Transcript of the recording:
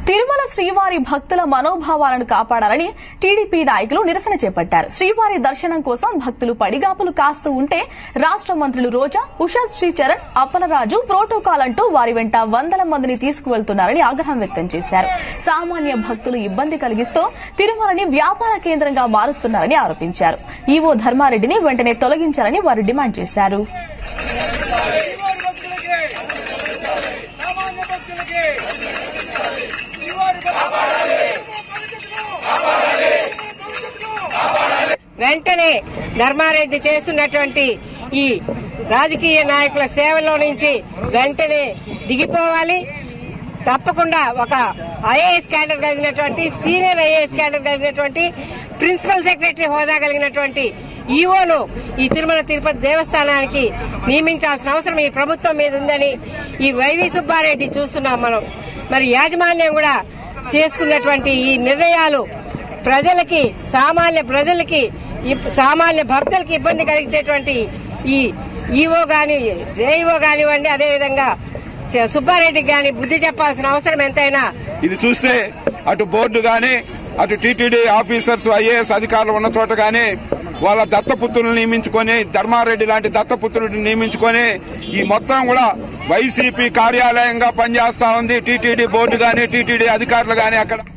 తిరుమల శ్రీవారి భక్తుల మనోభావాలను కాపాడాలని టీడీపీ నాయకులు నిరసన చేపట్టారు శ్రీవారి దర్శనం కోసం భక్తులు పడిగాపులు కాస్తూ ఉంటే రాష్ట్ర మంత్రులు రోజా ఉషా శ్రీచరణ్ అప్పలరాజు ప్రోటోకాల్ అంటూ వారి వెంట వందల మందిని తీసుకువెళ్తున్నారని ఆగ్రహం వ్యక్తం చేశారు సామాన్య భక్తులు ఇబ్బంది కలిగిస్తూ తిరుమలని వ్యాపార కేంద్రంగా మారుస్తున్నారని ఆరోపించారు ఈవో ధర్మారెడ్డిని వెంటనే తొలగించాలని వారు డిమాండ్ చేశారు సామాన్య భక్తులకి శ్రీవారి వెంటనే ధర్మారెడ్డి చేస్తున్నటువంటి ఈ రాజకీయ నాయకుల సేవలో నుంచి వెంటనే దిగిపోవాలి తప్పకుండా ఒక ఐఏఎస్ క్యాడర్ కలిగినటువంటి సీనియర్ ఐఏఎస్ క్యాడర్ కలిగినటువంటి ప్రిన్సిపల్ సెక్రటరీ హోదా కలిగినటువంటి ఈఓను ఈ తిరుమల తిరుపతి దేవస్థానానికి నియమించాల్సిన అవసరం ఈ ప్రభుత్వం మీద ఉందని ఈ వైవి సుబ్బారెడ్డి చూస్తున్నాం మనం మరి యాజమాన్యం కూడా చేసుకున్నటువంటి ఈ నిర్ణయాలు ప్రజలకి సామాన్య ప్రజలకి ఇప్- సామాన్య భక్తులకి ఇబ్బంది కలిగించేటువంటి ఈ ఈఓ గాని జేఈఓ కానివ్వండి అదేవిధంగా చ- సుబ్బారెడ్డికి గాని బుద్ధి చెప్పాల్సిన అవసరం ఎంతైనా ఇది చూస్తే అటు బోర్డు గాని అటు టీటీడీ ఆఫీసర్స్ ఐఏఎస్ అధికారులు ఉన్న చోట గాని వాళ్ళ దత్తపుత్రులను నియమించుకొని ధర్మారెడ్డి లాంటి దత్తపుత్రుడిని నియమించుకొని ఈ మొత్తం కూడా వైసీపీ కార్యాలయంగా పనిచేస్తా ఉంది టీటీడీ బోర్డు గాని టీటీడీ అధికారులు గాని అక్కడ